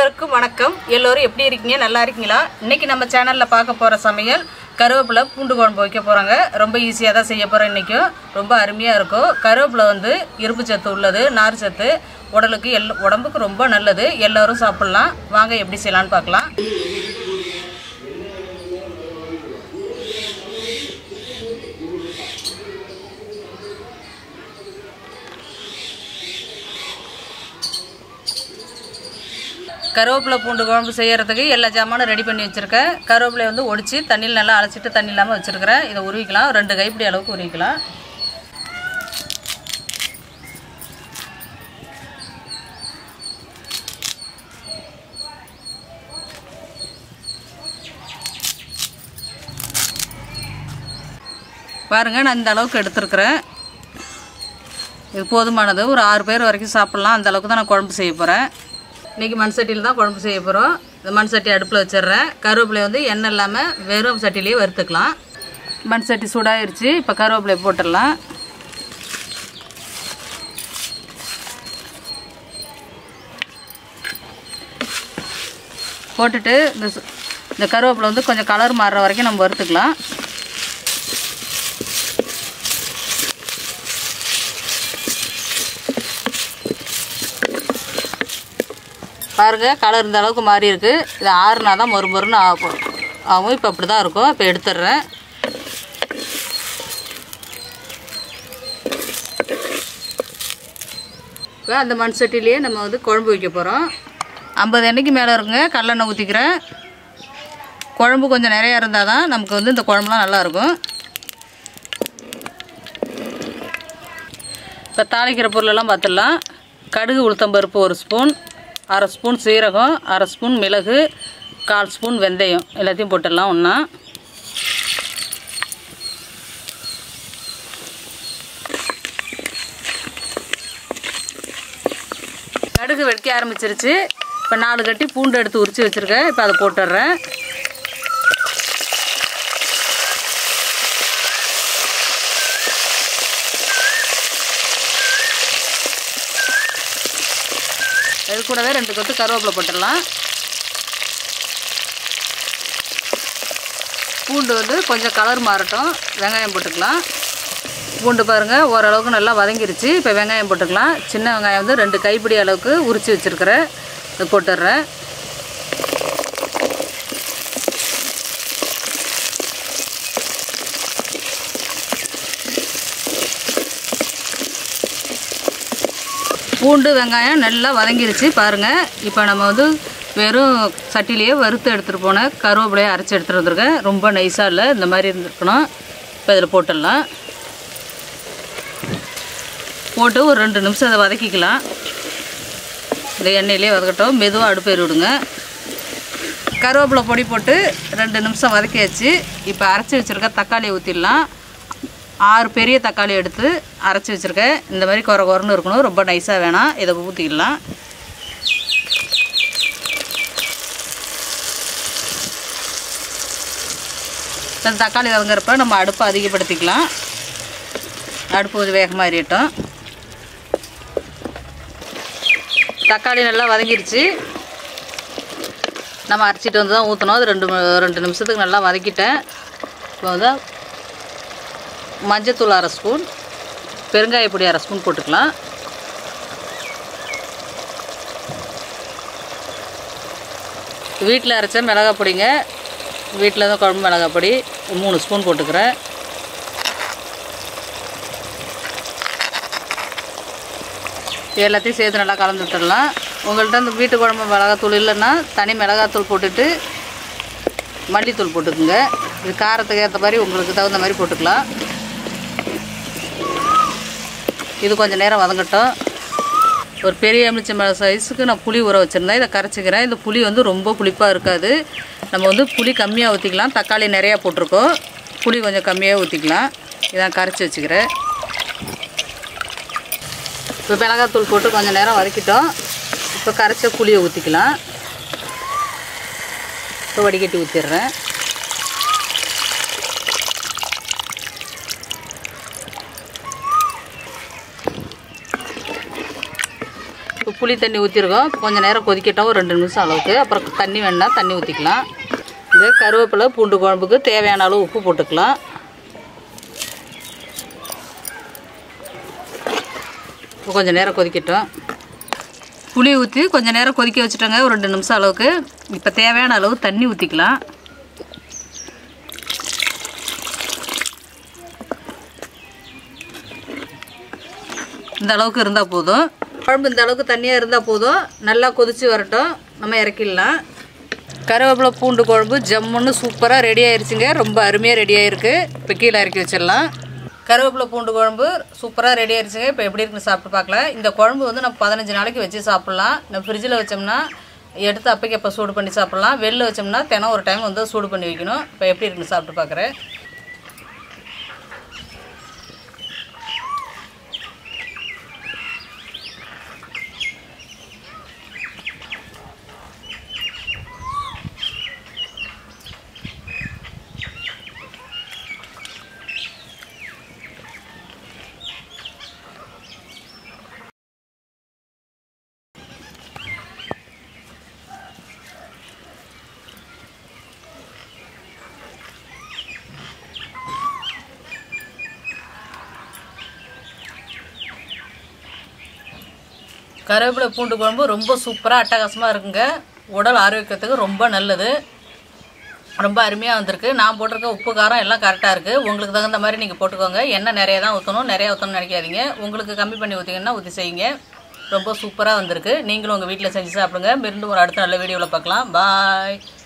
அனைவருக்கும் வணக்கம் எல்லோரும் எப்படி இருக்கீங்க நல்லா இருக்கீங்களா இன்னைக்கு நம்ம சேனலில் பார்க்க போகிற சமையல் கருவேப்பிலை பூண்டு குழம்பு வைக்க போகிறாங்க ரொம்ப ஈஸியாக தான் செய்ய போகிறோம் இன்றைக்கும் ரொம்ப அருமையாக இருக்கும் கருவேப்பிலை வந்து இரும்பு சத்து உள்ளது நார் சத்து உடலுக்கு எல் உடம்புக்கு ரொம்ப நல்லது எல்லோரும் சாப்பிட்லாம் வாங்க எப்படி செய்யலான்னு பார்க்கலாம் கருவேப்பிலை பூண்டு குழம்பு செய்யறதுக்கு எல்லா ஜாமானும் ரெடி பண்ணி வச்சுருக்கேன் கருவேப்பிலை வந்து ஒடிச்சு தண்ணியில் நல்லா அலசிட்டு தண்ணி இல்லாமல் வச்சுருக்கிறேன் இதை உருவிக்கலாம் ரெண்டு கைப்பிடி அளவுக்கு உருவிக்கலாம் பாருங்கள் நான் இந்த அளவுக்கு எடுத்துருக்குறேன் இது போதுமானது ஒரு ஆறு பேர் வரைக்கும் சாப்பிட்லாம் அந்த அளவுக்கு தான் நான் குழம்பு செய்ய போகிறேன் இன்றைக்கி மண் சட்டியில் தான் குழம்பு செய்ய போகிறோம் இந்த மண் சட்டி அடுப்பில் வச்சிடுறேன் கருவேப்பிலை வந்து எண்ணெய் இல்லாமல் வெறும் சட்டிலேயே வறுத்துக்கலாம் மண் சட்டி சூடாயிருச்சு இப்போ கருவேப்பிலை போட்டுடலாம் போட்டுட்டு இந்த சு- இந்த கருவேப்பிலை வந்து கொஞ்சம் கலர் மாறுற வரைக்கும் நம்ம வறுத்துக்கலாம் பாருங்க கலர் இந்த அளவுக்கு மாறி இருக்கு இது ஆறுனா தான் மொறு மொறுன்னு ஆகும் ஆகும் இப்போ அப்படி தான் இருக்கும் இப்போ எடுத்துடுறேன் இப்போ அந்த மண் சட்டிலேயே நம்ம வந்து குழம்பு வைக்க போகிறோம் ஐம்பது எண்ணெய்க்கு மேலே இருக்குங்க கடலெண்ணெய் ஊற்றிக்கிறேன் குழம்பு கொஞ்சம் நிறையா இருந்தால் தான் நமக்கு வந்து இந்த குழம்புலாம் நல்லாயிருக்கும் இப்போ தாளிக்கிற பொருளெல்லாம் பார்த்துடலாம் கடுகு உளுத்தம்பருப்பு ஒரு ஸ்பூன் அரை ஸ்பூன் சீரகம் அரை ஸ்பூன் மிளகு கால் ஸ்பூன் வெந்தயம் எல்லாத்தையும் போட்டுடலாம் ஒன்றா கடுகு வெடிக்க ஆரம்பிச்சிருச்சு இப்போ நாலு கட்டி பூண்டு எடுத்து உரித்து வச்சுருக்கேன் இப்போ அதை போட்டுடுறேன் இது கூடவே ரெண்டு கொத்து கருவேப்பிலை போட்டுடலாம் பூண்டு வந்து கொஞ்சம் கலர் மாறட்டும் வெங்காயம் போட்டுக்கலாம் பூண்டு பாருங்கள் ஓரளவுக்கு நல்லா வதங்கிருச்சு இப்போ வெங்காயம் போட்டுக்கலாம் சின்ன வெங்காயம் வந்து ரெண்டு கைப்பிடி அளவுக்கு உரித்து வச்சுருக்கிறேன் இது போட்டுடுறேன் பூண்டு வெங்காயம் நல்லா வதங்கிருச்சு பாருங்கள் இப்போ நம்ம வந்து வெறும் சட்டிலேயே வறுத்து எடுத்துகிட்டு போன கருவேப்பிலையை அரைச்சி எடுத்துகிட்டு வந்திருக்கேன் ரொம்ப நைஸாக இல்லை இந்த மாதிரி இருந்திருக்கணும் இப்போ இதில் போட்டுடலாம் போட்டு ஒரு ரெண்டு நிமிஷம் அதை வதக்கிக்கலாம் இந்த எண்ணெயிலே வதக்கட்டும் மெதுவாக அடுப்பு விடுங்க கருவேப்பிலை பொடி போட்டு ரெண்டு நிமிஷம் வதக்கியாச்சு இப்போ அரைச்சி வச்சுருக்க தக்காளியை ஊற்றிடலாம் ஆறு பெரிய தக்காளி எடுத்து அரைச்சி வச்சுருக்கேன் இந்த மாதிரி குறை குறைன்னு இருக்கணும் ரொம்ப நைஸாக வேணாம் இதை ஊற்றிக்கலாம் இந்த தக்காளி வதங்குறப்ப நம்ம அடுப்பை அதிகப்படுத்திக்கலாம் அடுப்பு கொஞ்சம் வேகமாக எரியட்டும் தக்காளி நல்லா வதங்கிருச்சு நம்ம அரைச்சிட்டு வந்து தான் ஊற்றணும் அது ரெண்டு ம- ரெண்டு நிமிஷத்துக்கு நல்லா வதக்கிட்டேன் இப்போ வந்து மஞ்சத்தூள் அரை ஸ்பூன் பெருங்காய பொடி அரை ஸ்பூன் போட்டுக்கலாம் வீட்டில் அரைச்ச மிளகாய் பொடிங்க வீட்டில் தான் குழம்பு மிளகாய் பொடி மூணு ஸ்பூன் போட்டுக்கிறேன் இது எல்லாத்தையும் சேர்த்து நல்லா கலந்து விட்டுடலாம் உங்கள்கிட்ட இந்த வீட்டு குழம்பு மிளகாத்தூள் இல்லைன்னா தனி மிளகாத்தூள் போட்டுட்டு மல்லித்தூள் போட்டுக்குங்க இது காரத்துக்கு ஏற்ற மாதிரி உங்களுக்கு தகுந்த மாதிரி போட்டுக்கலாம் இது கொஞ்சம் நேரம் வதங்கட்டும் ஒரு பெரிய எலுமிச்சம்பழம் சைஸுக்கு நான் புளி ஊற வச்சுருந்தேன் இதை கரைச்சிக்கிறேன் இந்த புளி வந்து ரொம்ப புளிப்பாக இருக்காது நம்ம வந்து புளி கம்மியாக ஊற்றிக்கலாம் தக்காளி நிறையா போட்டிருக்கோம் புளி கொஞ்சம் கம்மியாக ஊற்றிக்கலாம் இதான் கரைச்சி வச்சுக்கிறேன் இப்போ மிளகாத்தூள் போட்டு கொஞ்சம் நேரம் வதக்கிட்டோம் இப்போ கரைச்ச புளியை ஊற்றிக்கலாம் இப்போ வடிகட்டி ஊற்றிடுறேன் இப்போ புளி தண்ணி ஊற்றிருக்கோம் கொஞ்சம் நேரம் கொதிக்கட்டும் ஒரு ரெண்டு நிமிஷம் அளவுக்கு அப்புறம் தண்ணி வேணுன்னா தண்ணி ஊற்றிக்கலாம் இந்த கருவேப்பிலை பூண்டு குழம்புக்கு தேவையான அளவு உப்பு போட்டுக்கலாம் இப்போ கொஞ்சம் நேரம் கொதிக்கட்டும் புளி ஊற்றி கொஞ்சம் நேரம் கொதிக்க வச்சுட்டோங்க ஒரு ரெண்டு நிமிஷம் அளவுக்கு இப்போ தேவையான அளவு தண்ணி ஊற்றிக்கலாம் இந்த அளவுக்கு இருந்தால் போதும் குழம்பு இந்த அளவுக்கு தண்ணியாக இருந்தால் போதும் நல்லா கொதித்து வரட்டும் நம்ம இறக்கிடலாம் கருவேப்பிலை பூண்டு குழம்பு ஜம்முன்னு சூப்பராக ரெடி ஆயிருச்சுங்க ரொம்ப அருமையாக ரெடி ஆயிருக்கு இப்போ கீழே இறக்கி வச்சிடலாம் கருவேப்பிலை பூண்டு குழம்பு சூப்பராக ரெடி ஆயிருச்சுங்க இப்போ எப்படி இருக்குன்னு சாப்பிட்டு பார்க்கலாம் இந்த குழம்பு வந்து நம்ம பதினஞ்சு நாளைக்கு வச்சு சாப்பிட்லாம் நம்ம ஃப்ரிட்ஜில் வச்சோம்னா எடுத்து அப்பைக்கு அப்போ சூடு பண்ணி சாப்பிட்லாம் வெளில வச்சோம்னா தினம் ஒரு டைம் வந்து சூடு பண்ணி வைக்கணும் இப்போ எப்படி இருக்குன்னு சாப்பிட்டு பார்க்குறேன் கருவேப்பிலை பூண்டு குழம்பு ரொம்ப சூப்பராக அட்டகாசமாக இருக்குங்க உடல் ஆரோக்கியத்துக்கு ரொம்ப நல்லது ரொம்ப அருமையாக வந்திருக்கு நான் போட்டிருக்க உப்பு காரம் எல்லாம் கரெக்டாக இருக்குது உங்களுக்கு தகுந்த மாதிரி நீங்கள் போட்டுக்கோங்க எண்ணெய் நிறைய தான் ஊற்றணும் நிறையா ஊற்றணும்னு நினைக்காதீங்க உங்களுக்கு கம்மி பண்ணி ஊற்றிங்கன்னா ஊற்றி செய்யுங்க ரொம்ப சூப்பராக வந்திருக்கு நீங்களும் உங்கள் வீட்டில் செஞ்சு சாப்பிடுங்க மீண்டும் ஒரு அடுத்த நல்ல வீடியோவில் பார்க்கலாம் பாய்